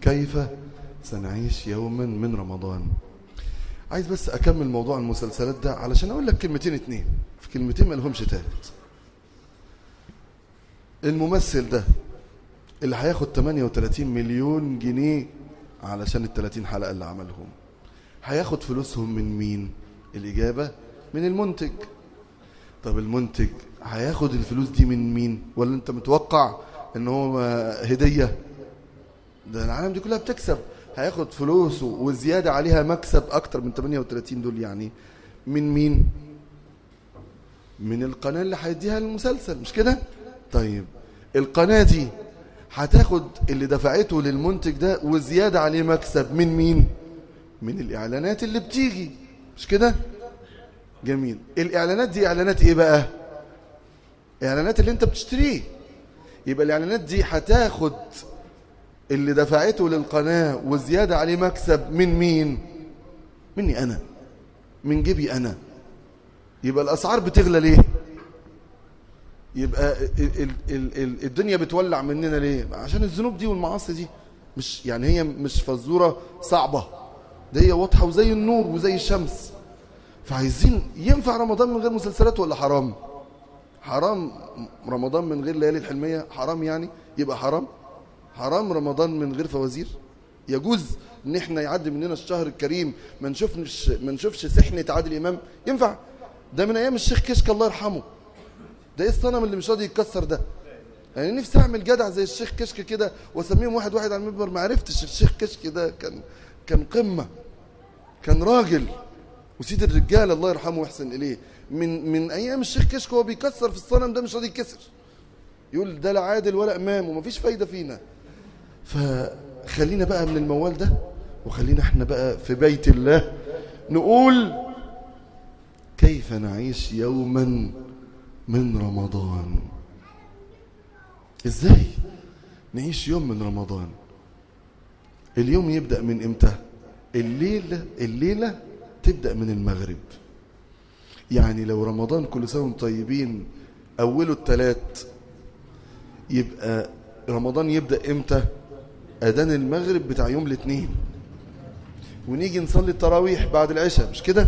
كيف سنعيش يوما من رمضان عايز بس أكمل موضوع المسلسلات ده علشان أقول لك كلمتين اتنين في كلمتين ما لهمش تالت الممثل ده اللي هياخد 38 مليون جنيه علشان ال 30 حلقة اللي عملهم هياخد فلوسهم من مين الإجابة من المنتج طب المنتج هياخد الفلوس دي من مين ولا انت متوقع ان هو هدية ده العالم دي كلها بتكسب هياخد فلوسه وزيادة عليها مكسب اكتر من 38 دول يعني من مين من القناة اللي هيديها المسلسل مش كده طيب القناة دي هتاخد اللي دفعته للمنتج ده وزيادة عليه مكسب من مين من الإعلانات اللي بتيجي مش كده جميل الإعلانات دي إعلانات إيه بقى إعلانات اللي أنت بتشتريه يبقى الإعلانات دي هتاخد اللي دفعته للقناة وزيادة عليه مكسب من مين مني أنا من جيبي أنا يبقى الأسعار بتغلى ليه يبقى ال ال ال الدنيا بتولع مننا ليه عشان الذنوب دي والمعاصي دي مش يعني هي مش فزوره صعبه ده هي واضحه وزي النور وزي الشمس فعايزين ينفع رمضان من غير مسلسلات ولا حرام حرام رمضان من غير ليالي الحلميه حرام يعني يبقى حرام حرام رمضان من غير فوازير يجوز ان احنا يعدي مننا الشهر الكريم ما نشوفش ما نشوفش سحنه عادل امام ينفع ده من ايام الشيخ كشك الله يرحمه ده ايه الصنم اللي مش راضي يتكسر ده يعني نفسي اعمل جدع زي الشيخ كشك كده واسميهم واحد واحد على المنبر ما عرفتش الشيخ كشك ده كان كان قمه كان راجل وسيد الرجال الله يرحمه ويحسن اليه من من ايام الشيخ كشك هو بيكسر في الصنم ده مش راضي يتكسر يقول ده لا عادل ولا امام ومفيش فايده فينا فخلينا بقى من الموال ده وخلينا احنا بقى في بيت الله نقول كيف نعيش يوما من رمضان ازاي نعيش يوم من رمضان اليوم يبدأ من امتى الليلة الليلة تبدأ من المغرب يعني لو رمضان كل سنة وانتم طيبين أوله الثلاث يبقى رمضان يبدأ امتى أذان المغرب بتاع يوم الاثنين ونيجي نصلي التراويح بعد العشاء مش كده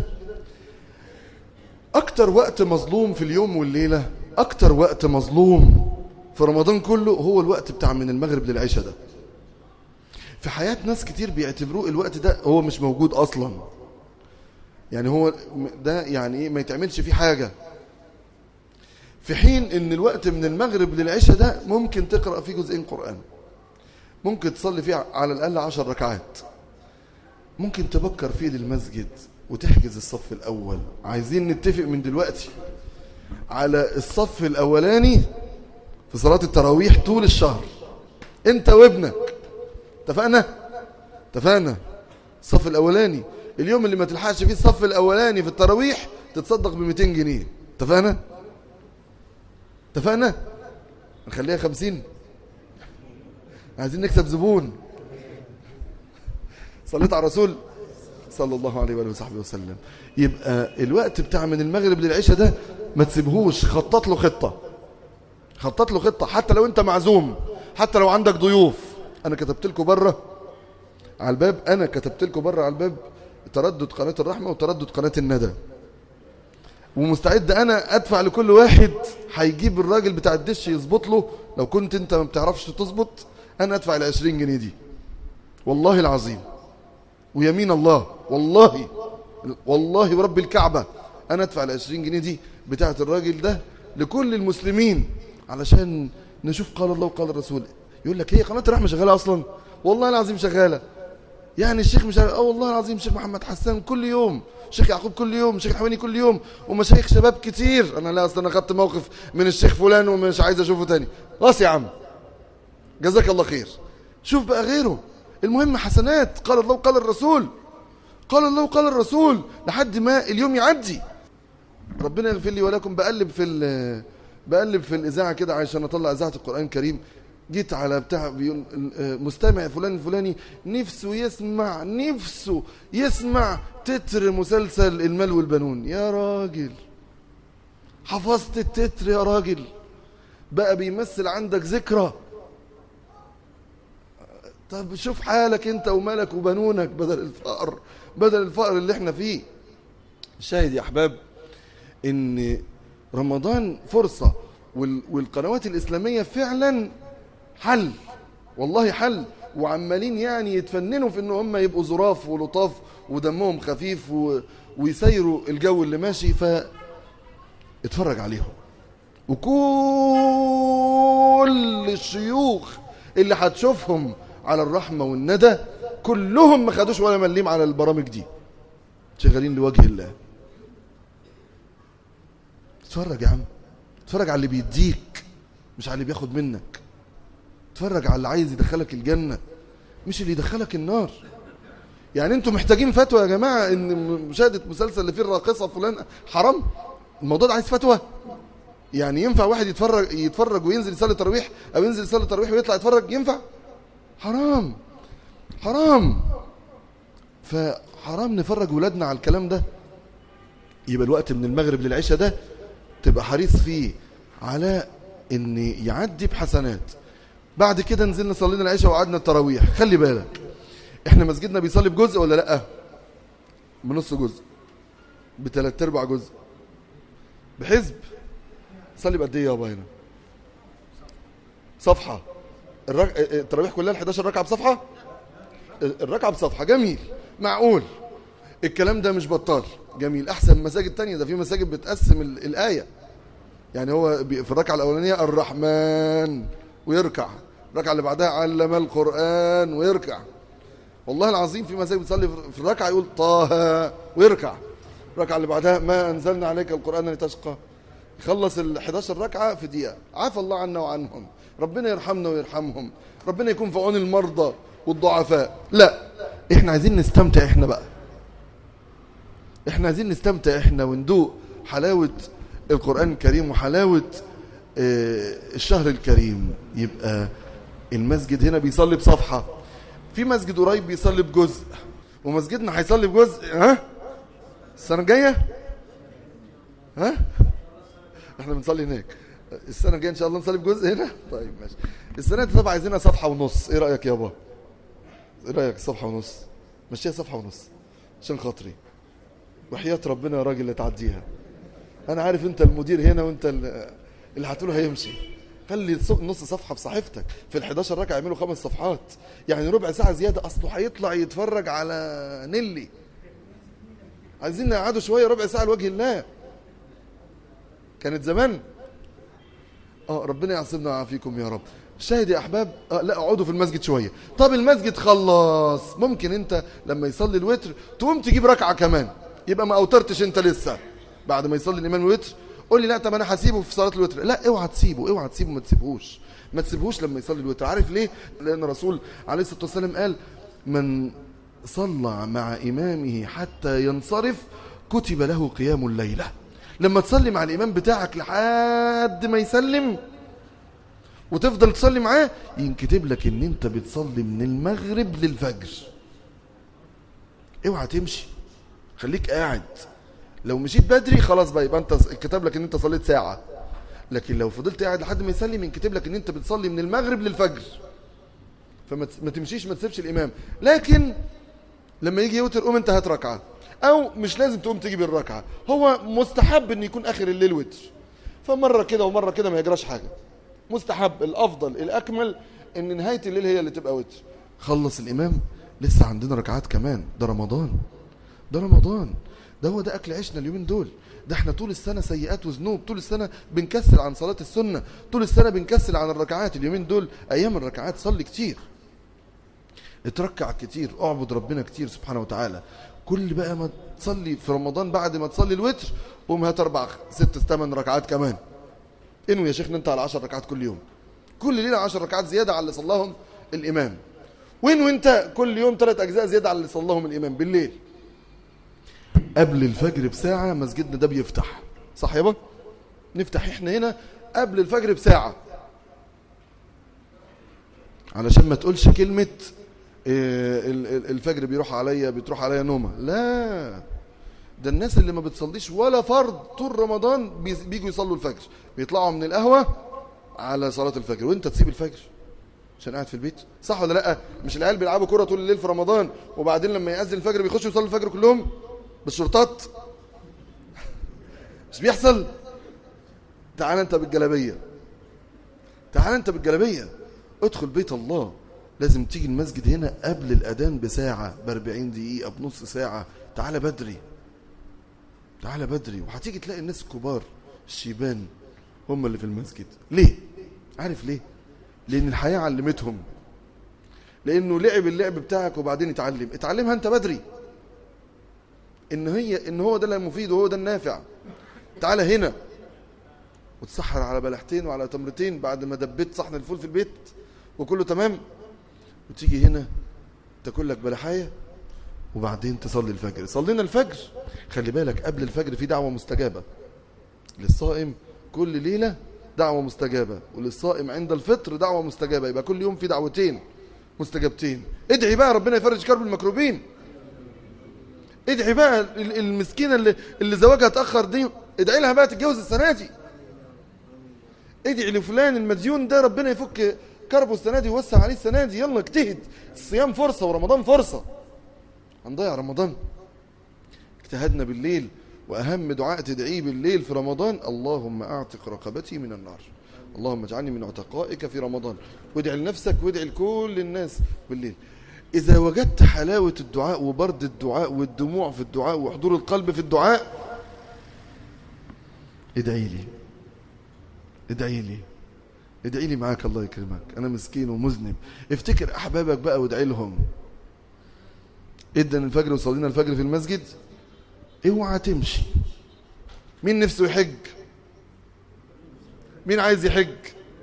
أكتر وقت مظلوم في اليوم والليلة أكتر وقت مظلوم في رمضان كله هو الوقت بتاع من المغرب للعشاء ده في حياة ناس كتير بيعتبروه الوقت ده هو مش موجود أصلا يعني هو ده يعني إيه ما يتعملش فيه حاجة في حين ان الوقت من المغرب للعشاء ده ممكن تقرأ فيه جزئين قرآن ممكن تصلي فيه على الأقل عشر ركعات ممكن تبكر فيه للمسجد وتحجز الصف الأول عايزين نتفق من دلوقتي على الصف الأولاني في صلاة التراويح طول الشهر انت وابنك اتفقنا اتفقنا الصف الأولاني اليوم اللي ما تلحقش فيه الصف الأولاني في التراويح تتصدق ب 200 جنيه اتفقنا اتفقنا نخليها 50 عايزين نكسب زبون صليت على الرسول صلى الله عليه وآله وصحبه وسلم يبقى الوقت بتاع من المغرب للعشاء ده ما تسيبهوش خطط له خطة خطط له خطة حتى لو انت معزوم حتى لو عندك ضيوف انا كتبت لكم بره على الباب انا كتبت لكم بره على الباب تردد قناة الرحمة وتردد قناة الندى ومستعد انا ادفع لكل واحد هيجيب الراجل بتاع الدش يظبط له لو كنت انت ما بتعرفش تظبط انا ادفع ال 20 جنيه دي والله العظيم ويمين الله والله والله ورب الكعبة انا ادفع ال 20 جنيه دي بتاعت الراجل ده لكل المسلمين علشان نشوف قال الله وقال الرسول يقول لك هي قناة الرحمة شغالة اصلا والله العظيم شغالة يعني الشيخ مش اه والله العظيم الشيخ محمد حسان كل يوم الشيخ يعقوب كل يوم الشيخ الحواني كل يوم ومشايخ شباب كتير انا لا اصلا انا خدت موقف من الشيخ فلان ومش عايز اشوفه تاني خلاص يا عم جزاك الله خير شوف بقى غيره المهم حسنات قال الله وقال الرسول قال الله وقال الرسول لحد ما اليوم يعدي ربنا يغفر لي ولكم بقلب في بقلب في الاذاعه كده عشان اطلع اذاعه القران الكريم جيت على بتاع بيقول مستمع فلان الفلاني نفسه يسمع نفسه يسمع تتر مسلسل المال والبنون يا راجل حفظت التتر يا راجل بقى بيمثل عندك ذكرى طب شوف حالك انت ومالك وبنونك بدل الفقر بدل الفقر اللي احنا فيه شاهد يا احباب ان رمضان فرصة والقنوات الإسلامية فعلا حل والله حل وعمالين يعني يتفننوا في ان هم يبقوا ظراف ولطاف ودمهم خفيف و... ويسيروا الجو اللي ماشي ف اتفرج عليهم وكل الشيوخ اللي هتشوفهم على الرحمة والندى كلهم ما خدوش ولا مليم على البرامج دي شغالين لوجه الله اتفرج يا عم اتفرج على اللي بيديك مش على اللي بياخد منك اتفرج على اللي عايز يدخلك الجنة مش اللي يدخلك النار يعني انتوا محتاجين فتوى يا جماعة ان مشاهدة مسلسل اللي فيه الراقصة فلان حرام الموضوع ده عايز فتوى يعني ينفع واحد يتفرج يتفرج وينزل يصلي تراويح او ينزل يصلي تراويح ويطلع يتفرج ينفع حرام حرام فحرام نفرج ولادنا على الكلام ده يبقى الوقت من المغرب للعشاء ده تبقى حريص فيه على ان يعدي بحسنات بعد كده نزلنا صلينا العشاء وقعدنا التراويح خلي بالك احنا مسجدنا بيصلي بجزء ولا لا بنص جزء بثلاث ارباع جزء بحزب صلي بقد ايه يابا هنا صفحه الرك... التراويح كلها ال 11 ركعه بصفحه الركعه بصفحه جميل معقول الكلام ده مش بطال جميل احسن مساجد تانية ده في مساجد بتقسم الايه يعني هو في الركعه الاولانيه الرحمن ويركع الركعه اللي بعدها علم القران ويركع والله العظيم في مساجد بتصلي في الركعه يقول طه ويركع الركعه اللي بعدها ما انزلنا عليك القران لتشقى يخلص ال 11 ركعه في دقيقه عافى الله عنا وعنهم ربنا يرحمنا ويرحمهم ربنا يكون في عون المرضى والضعفاء لا احنا عايزين نستمتع احنا بقى احنا عايزين نستمتع احنا وندوق حلاوة القرآن الكريم وحلاوة اه الشهر الكريم يبقى المسجد هنا بيصلي بصفحة في مسجد قريب بيصلي بجزء ومسجدنا هيصلي بجزء ها السنة الجاية ها احنا بنصلي هناك السنة الجاية ان شاء الله نصلي بجزء هنا طيب ماشي السنة دي طبعا عايزينها صفحة ونص ايه رأيك يابا ايه رأيك صفحة ونص مشيها صفحة ونص عشان خاطري وحياة ربنا يا راجل اللي تعديها انا عارف انت المدير هنا وانت اللي هتقوله هيمشي خلي نص صفحة في صحيفتك في ال 11 ركعة يعملوا خمس صفحات يعني ربع ساعة زيادة اصله هيطلع يتفرج على نيلي عايزين نقعدوا شوية ربع ساعة لوجه الله كانت زمان اه ربنا يعصمنا ويعافيكم يا رب شاهد يا احباب آه لا اقعدوا في المسجد شويه طب المسجد خلص ممكن انت لما يصلي الوتر تقوم تجيب ركعه كمان يبقى ما اوترتش انت لسه بعد ما يصلي الامام الوتر قول لي لا طب انا هسيبه في صلاه الوتر لا اوعى تسيبه اوعى تسيبه ما تسيبهوش ما تسيبهوش لما يصلي الوتر عارف ليه لان الرسول عليه الصلاه والسلام قال من صلى مع امامه حتى ينصرف كتب له قيام الليله لما تصلي مع الامام بتاعك لحد ما يسلم وتفضل تصلي معاه ينكتب لك ان انت بتصلي من المغرب للفجر اوعى تمشي خليك قاعد لو مشيت بدري خلاص بقى يبقى انت كتب لك ان انت صليت ساعة لكن لو فضلت قاعد لحد ما يسلم ينكتب لك ان انت بتصلي من المغرب للفجر فما تمشيش ما تسيبش الامام لكن لما يجي يوتر قوم انت هات ركعه او مش لازم تقوم تجيب الركعه هو مستحب ان يكون اخر الليل وتر فمره كده ومره كده ما يجراش حاجه مستحب الافضل الاكمل ان نهايه الليل هي اللي تبقى وتر خلص الامام لسه عندنا ركعات كمان ده رمضان ده رمضان ده هو ده اكل عيشنا اليومين دول ده احنا طول السنه سيئات وذنوب طول السنه بنكسل عن صلاه السنه طول السنه بنكسل عن الركعات اليومين دول ايام الركعات صلي كتير اتركع كتير اعبد ربنا كتير سبحانه وتعالى كل بقى ما تصلي في رمضان بعد ما تصلي الوتر قوم هات اربع ست ثمان ركعات كمان انوي يا شيخنا انت على 10 ركعات كل يوم كل ليله 10 ركعات زياده على اللي صلاهم الامام وين وانت كل يوم ثلاث اجزاء زياده على اللي صلاهم الامام بالليل قبل الفجر بساعه مسجدنا ده بيفتح صح يابا نفتح احنا هنا قبل الفجر بساعه علشان ما تقولش كلمه الفجر بيروح عليا بتروح عليا نومه لا ده الناس اللي ما بتصليش ولا فرض طول رمضان بيجوا يصلوا الفجر بيطلعوا من القهوة على صلاة الفجر وانت تسيب الفجر عشان قاعد في البيت صح ولا لا مش العيال بيلعبوا كرة طول الليل في رمضان وبعدين لما يأذن الفجر بيخشوا يصلوا الفجر كلهم بالشرطات مش بيحصل تعال انت بالجلابيه تعال انت بالجلابيه ادخل بيت الله لازم تيجي المسجد هنا قبل الاذان بساعه ب 40 دقيقه بنص ساعه تعال بدري تعال بدري وهتيجي تلاقي الناس الكبار الشيبان هم اللي في المسجد ليه عارف ليه لان الحياه علمتهم لانه لعب اللعب بتاعك وبعدين اتعلم اتعلمها انت بدري ان هي ان هو ده المفيد وهو ده النافع تعالى هنا وتسحر على بلحتين وعلى تمرتين بعد ما دبيت صحن الفول في البيت وكله تمام وتيجي هنا تاكل لك بلحايه وبعدين تصلي الفجر صلينا الفجر خلي بالك قبل الفجر في دعوه مستجابه للصائم كل ليله دعوه مستجابه وللصائم عند الفطر دعوه مستجابه يبقى كل يوم في دعوتين مستجابتين ادعي بقى ربنا يفرج كرب المكروبين ادعي بقى المسكينه اللي اللي زواجها اتاخر دي ادعي لها بقى تتجوز السنه دي ادعي لفلان المديون ده ربنا يفك كربه السنه دي ويوسع عليه السنه دي يلا اجتهد الصيام فرصه ورمضان فرصه هنضيع رمضان اجتهدنا بالليل واهم دعاء تدعيه بالليل في رمضان اللهم اعتق رقبتي من النار اللهم اجعلني من عتقائك في رمضان وادعي لنفسك وادعي لكل الناس بالليل إذا وجدت حلاوة الدعاء وبرد الدعاء والدموع في الدعاء وحضور القلب في الدعاء ادعي لي ادعي لي ادعي لي معاك الله يكرمك أنا مسكين ومذنب افتكر أحبابك بقى وادعي لهم ادن الفجر وصلينا الفجر في المسجد اوعى تمشي مين نفسه يحج مين عايز يحج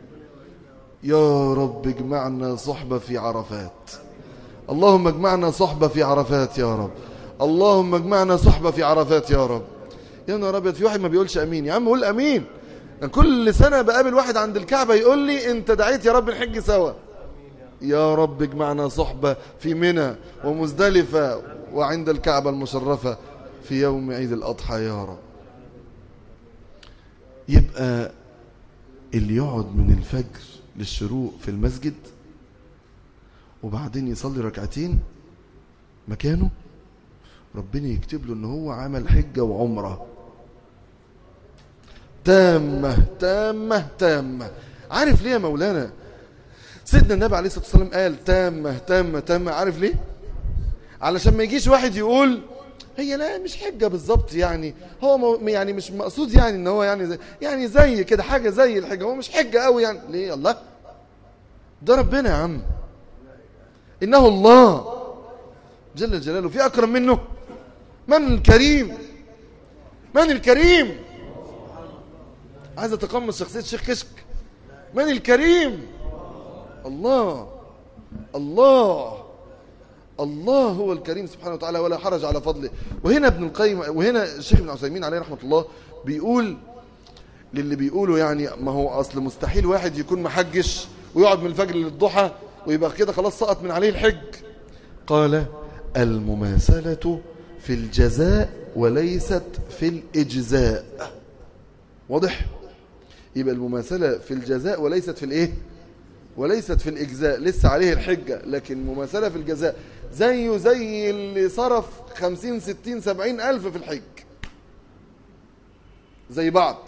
يا رب اجمعنا صحبة في عرفات اللهم اجمعنا صحبة في عرفات يا رب اللهم اجمعنا صحبة في عرفات يا رب يا نهار ابيض في واحد ما بيقولش امين يا عم قول امين كل سنة بقابل واحد عند الكعبة يقول لي انت دعيت يا رب نحج سوا يا رب اجمعنا صحبة في منى ومزدلفة وعند الكعبة المشرفة في يوم عيد الأضحى يا رب يبقى اللي يقعد من الفجر للشروق في المسجد وبعدين يصلي ركعتين مكانه ربنا يكتب له ان هو عمل حجة وعمرة تامة تامة تامة عارف ليه يا مولانا سيدنا النبي عليه الصلاة والسلام قال تامة تامة تامة عارف ليه علشان ما يجيش واحد يقول هي لا مش حجة بالظبط يعني هو مو يعني مش مقصود يعني ان هو يعني زي يعني زي كده حاجة زي الحجة هو مش حجة قوي يعني ليه الله ده ربنا يا عم إنه الله جل جلاله في أكرم منه من الكريم من الكريم عايز أتقمص شخصية الشيخ كشك من الكريم الله الله الله هو الكريم سبحانه وتعالى ولا حرج على فضله وهنا ابن القيم وهنا الشيخ ابن عثيمين عليه رحمة الله بيقول للي بيقولوا يعني ما هو أصل مستحيل واحد يكون محجش ويقعد من الفجر للضحى ويبقى كده خلاص سقط من عليه الحج قال المماثلة في الجزاء وليست في الإجزاء واضح يبقى المماثلة في الجزاء وليست في الايه وليست في الإجزاء لسه عليه الحجة لكن المماثلة في الجزاء زيه زي اللي صرف خمسين ستين سبعين ألف في الحج زي بعض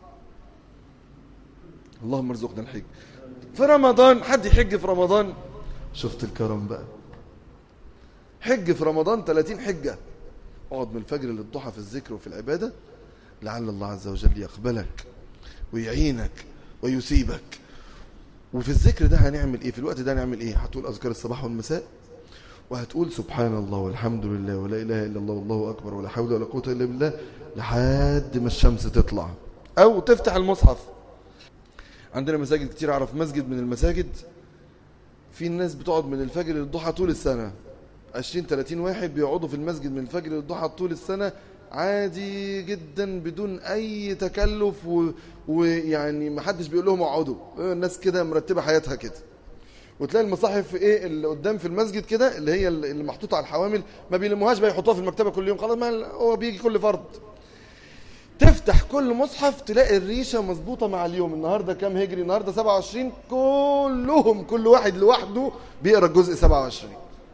اللهم ارزقنا الحج في رمضان حد يحج في رمضان شفت الكرم بقى حج في رمضان 30 حجة اقعد من الفجر للضحى في الذكر وفي العبادة لعل الله عز وجل يقبلك ويعينك ويسيبك وفي الذكر ده هنعمل ايه في الوقت ده هنعمل ايه هتقول اذكار الصباح والمساء وهتقول سبحان الله والحمد لله ولا اله الا الله والله اكبر ولا حول ولا قوه الا بالله لحد ما الشمس تطلع او تفتح المصحف عندنا مساجد كتير اعرف مسجد من المساجد في الناس بتقعد من الفجر للضحى طول السنه 20 30 واحد بيقعدوا في المسجد من الفجر للضحى طول السنه عادي جدا بدون اي تكلف و... ويعني ما حدش بيقول لهم اقعدوا الناس كده مرتبه حياتها كده وتلاقي المصاحف ايه اللي قدام في المسجد كده اللي هي اللي محطوطه على الحوامل ما بيلموهاش بقى يحطوها في المكتبه كل يوم خلاص ما هو بيجي كل فرد تفتح كل مصحف تلاقي الريشة مظبوطة مع اليوم النهاردة كام هجري النهاردة 27 كلهم كل واحد لوحده بيقرأ الجزء 27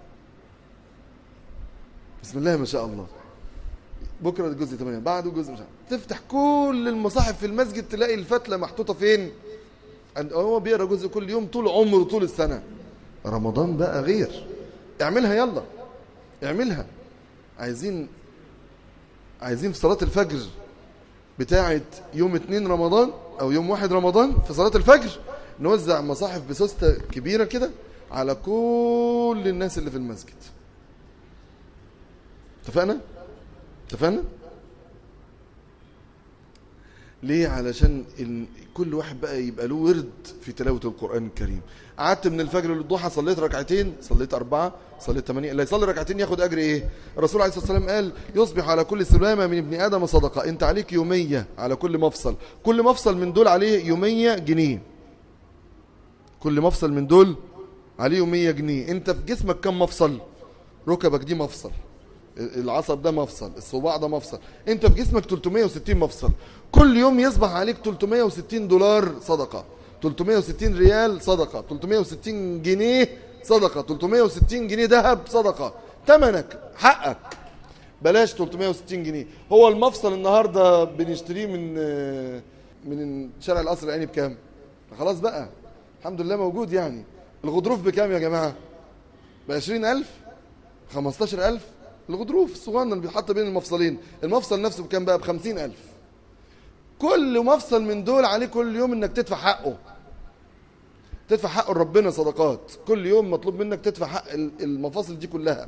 بسم الله ما شاء الله بكرة الجزء 8 بعده جزء مش عارف تفتح كل المصاحف في المسجد تلاقي الفتلة محطوطة فين عند هو بيقرأ جزء كل يوم طول عمره طول السنة رمضان بقى غير اعملها يلا اعملها عايزين عايزين في صلاة الفجر بتاعة يوم 2 رمضان او يوم 1 رمضان في صلاة الفجر نوزع مصاحف بسوستة كبيرة كده على كل الناس اللي في المسجد اتفقنا اتفقنا ليه علشان ال... كل واحد بقى يبقى له ورد في تلاوة القرآن الكريم قعدت من الفجر للضحى صليت ركعتين صليت أربعة صليت ثمانية اللي يصلي ركعتين ياخد أجر إيه الرسول عليه الصلاة والسلام قال يصبح على كل سلامة من ابن آدم صدقة أنت عليك يومية على كل مفصل كل مفصل من دول عليه يومية جنيه كل مفصل من دول عليه يومية جنيه أنت في جسمك كم مفصل ركبك دي مفصل العصب ده مفصل الصباع ده مفصل انت في جسمك 360 مفصل كل يوم يصبح عليك 360 دولار صدقة 360 ريال صدقة 360 جنيه صدقة 360 جنيه ذهب صدقة تمنك حقك بلاش 360 جنيه هو المفصل النهاردة بنشتريه من من شارع القصر العيني بكام خلاص بقى الحمد لله موجود يعني الغضروف بكام يا جماعة ب 20000 15000 الغضروف الصغنن اللي بيتحط بين المفصلين المفصل نفسه بكام بقى بخمسين ألف كل مفصل من دول عليه كل يوم انك تدفع حقه تدفع حقه لربنا صدقات كل يوم مطلوب منك تدفع حق المفاصل دي كلها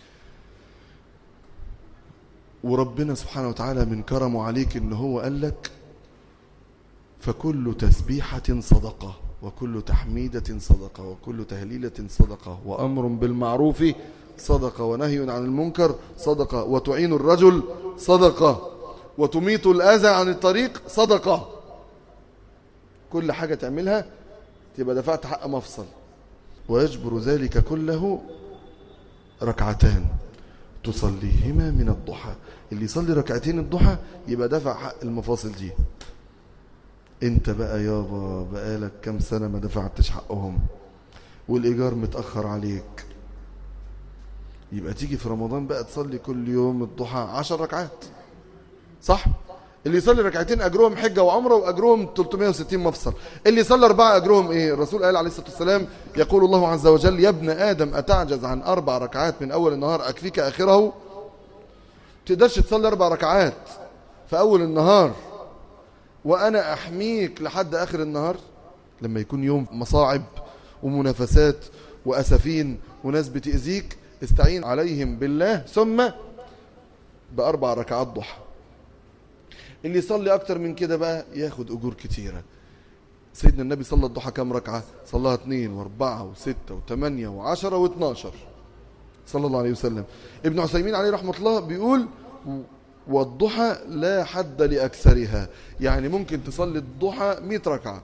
وربنا سبحانه وتعالى من كرمه عليك ان هو قال لك فكل تسبيحة صدقة وكل تحميدة صدقة وكل تهليلة صدقة وأمر بالمعروف صدقة ونهي عن المنكر صدقة وتعين الرجل صدقة وتميت الأذى عن الطريق صدقة كل حاجة تعملها تبقى دفعت حق مفصل ويجبر ذلك كله ركعتان تصليهما من الضحى اللي يصلي ركعتين الضحى يبقى دفع حق المفاصل دي انت بقى يابا بقالك كام سنة ما دفعتش حقهم والإيجار متأخر عليك يبقى تيجي في رمضان بقى تصلي كل يوم الضحى عشر ركعات صح اللي يصلي ركعتين أجرهم حجة وعمرة وأجرهم 360 مفصل اللي يصلي أربعة أجرهم إيه الرسول قال عليه الصلاة والسلام يقول الله عز وجل يا ابن آدم أتعجز عن أربع ركعات من أول النهار أكفيك آخره تقدرش تصلي أربع ركعات في أول النهار وأنا أحميك لحد آخر النهار لما يكون يوم مصاعب ومنافسات وأسفين وناس بتأذيك استعين عليهم بالله ثم بأربع ركعات ضحى اللي يصلي أكتر من كده بقى ياخد أجور كتيرة سيدنا النبي صلى الضحى كام ركعة صلاها اثنين واربعة وستة وثمانية وعشرة واثناشر صلى الله عليه وسلم ابن عثيمين عليه رحمة الله بيقول والضحى لا حد لأكثرها يعني ممكن تصلي الضحى مئة ركعة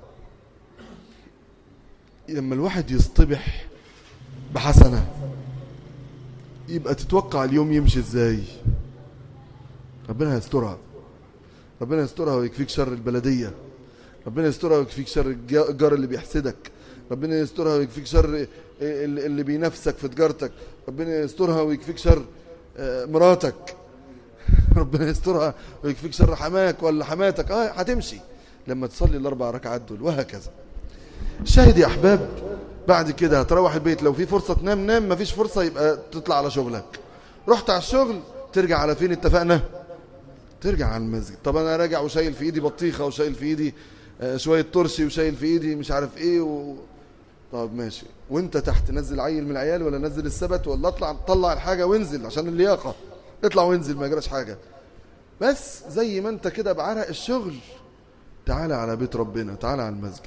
لما الواحد يصطبح بحسنة يبقى تتوقع اليوم يمشي ازاي ربنا يسترها ربنا يسترها ويكفيك شر البلدية ربنا يسترها ويكفيك شر الجار اللي بيحسدك ربنا يسترها ويكفيك شر اللي بينافسك في تجارتك ربنا يسترها ويكفيك شر مراتك ربنا يسترها ويكفيك شر حماك ولا حماتك اه هتمشي لما تصلي الاربع ركعات دول وهكذا شاهد يا احباب بعد كده هتروح البيت لو في فرصة تنام نام مفيش فرصة يبقى تطلع على شغلك رحت على الشغل ترجع على فين اتفقنا ترجع على المسجد طب انا راجع وشايل في ايدي بطيخة وشايل في ايدي شوية ترشي وشايل في ايدي مش عارف ايه و... طب ماشي وانت تحت نزل عيل من العيال ولا نزل السبت ولا اطلع طلع الحاجة وانزل عشان اللياقة اطلع وانزل ما يجراش حاجة بس زي ما انت كده بعرق الشغل تعالى على بيت ربنا تعالى على المسجد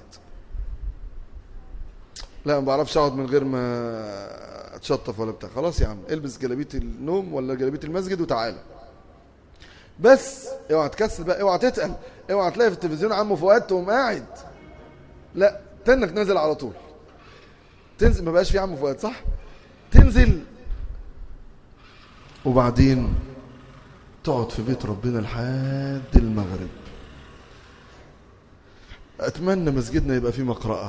لا ما بعرفش اقعد من غير ما اتشطف ولا بتاع خلاص يا عم البس جلابيه النوم ولا جلابيه المسجد وتعالى بس اوعى تكسل بقى اوعى تتقل اوعى تلاقي في التلفزيون عمو فؤاد تقوم قاعد لا تنك نازل على طول تنزل ما بقاش في عمو فؤاد صح تنزل وبعدين تقعد في بيت ربنا لحد المغرب أتمنى مسجدنا يبقى فيه مقرأة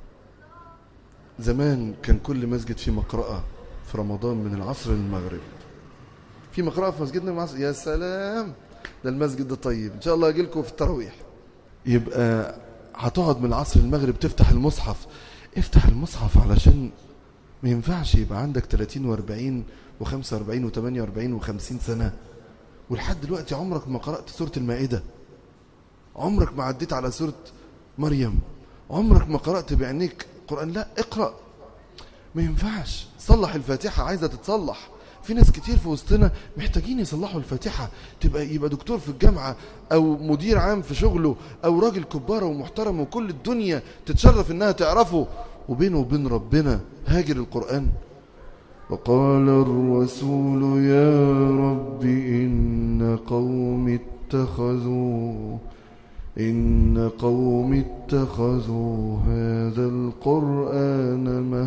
زمان كان كل مسجد فيه مقرأة في رمضان من العصر للمغرب في مقرأة في مسجدنا من العصر يا سلام ده المسجد ده طيب إن شاء الله أجي لكم في التراويح يبقى هتقعد من العصر للمغرب تفتح المصحف افتح المصحف علشان ما ينفعش يبقى عندك 30 و40 و45 و48 و50 سنة ولحد دلوقتي عمرك ما قرأت سورة المائدة عمرك ما عديت على سورة مريم عمرك ما قرأت بعينيك قرآن لا اقرأ ما ينفعش صلح الفاتحة عايزة تتصلح في ناس كتير في وسطنا محتاجين يصلحوا الفاتحة تبقى يبقى دكتور في الجامعة أو مدير عام في شغله أو راجل كبارة ومحترم وكل الدنيا تتشرف إنها تعرفه وبينه وبين ربنا هاجر القرآن وقال الرسول يا رب إن قوم اتخذوا إن قوم اتخذوا هذا القرآن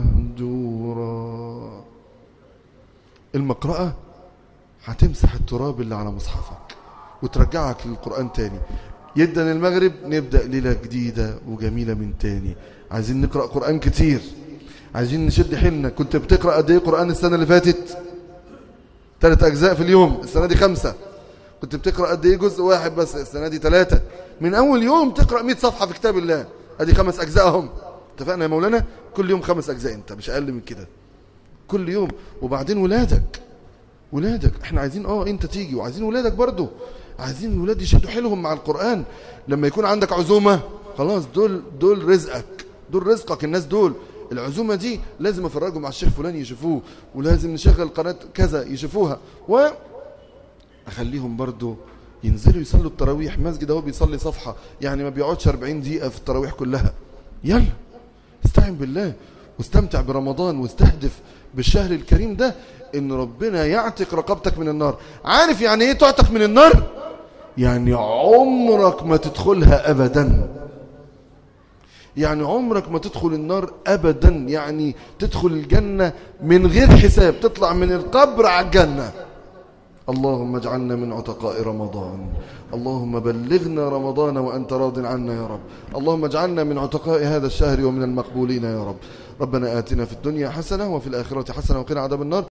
مهجورا المقرأة هتمسح التراب اللي على مصحفك وترجعك للقرآن تاني يدا المغرب نبدأ ليلة جديدة وجميلة من تاني عايزين نقرأ قرآن كتير عايزين نشد حيلنا كنت بتقرأ قد ايه قرآن السنة اللي فاتت ثلاث أجزاء في اليوم السنة دي خمسة كنت بتقرأ قد ايه جزء واحد بس السنة دي ثلاثة من أول يوم تقرأ 100 صفحة في كتاب الله ادي خمس أجزاء هم اتفقنا يا مولانا كل يوم خمس أجزاء انت مش أقل من كده كل يوم وبعدين ولادك ولادك احنا عايزين اه انت تيجي وعايزين ولادك برضو عايزين الولاد يشدوا حيلهم مع القرآن لما يكون عندك عزومة خلاص دول دول رزقك دول رزقك الناس دول العزومة دي لازم افرجوا مع الشيخ فلان يشوفوه ولازم نشغل قناة كذا يشوفوها و اخليهم برضو ينزلوا يصلوا التراويح مسجد اهو بيصلي صفحة يعني ما بيقعدش 40 دقيقة في التراويح كلها يلا استعن بالله واستمتع برمضان واستهدف بالشهر الكريم ده ان ربنا يعتق رقبتك من النار عارف يعني ايه تعتق من النار يعني عمرك ما تدخلها ابدا يعني عمرك ما تدخل النار ابدا يعني تدخل الجنة من غير حساب تطلع من القبر على الجنة اللهم اجعلنا من عتقاء رمضان اللهم بلغنا رمضان وأنت راض عنا يا رب اللهم اجعلنا من عتقاء هذا الشهر ومن المقبولين يا رب ربنا آتنا في الدنيا حسنة وفي الآخرة حسنة وقنا عذاب النار